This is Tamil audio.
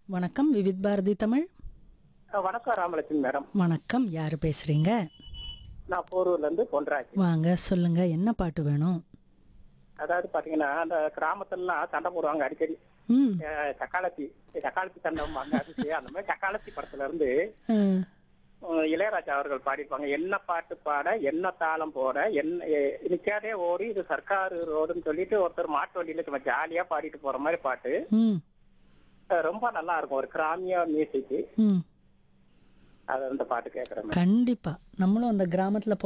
வணக்கம் விவித் பாரதி தமிழ் அஹ் வணக்கம் ராமலட்சுமி மேடம் வணக்கம் யாரு பேசுறீங்க நான் போரூர்ல இருந்து பொன்ராஜ் வாங்க சொல்லுங்க என்ன பாட்டு வேணும் அதாவது பாத்தீங்கன்னா அந்த கிராமத்துலலாம் சண்டை போடுவாங்க அடிக்கடி ம் அஹ் சக்காலத்தி சக்காலத்தி சண்டைம்பாங்க அதுக்கு அந்த மாதிரி சக்காலத்தி படத்துல இருந்து அஹ், அஹ் இளையராஜா அவர்கள் பாடியிருப்பாங்க என்ன பாட்டு பாட என்ன தாளம் போட என்ன எ- நிக்காதே ஓடி இது சர்க்கார் ரோடுன்னு சொல்லிட்டு ஒருத்தர் மாட்டு வண்டியில சும்மா ஜாலியா பாடிட்டு போற மாதிரி பாட்டு ம் அஹ் ரொம்ப நல்லா இருக்கும் ஒரு கிராமிய மியூசிக் ம் அது அந்த பாட்டு கேக்குறேன் கண்டிப்பா நம்மளும் அந்த கிராமத்துல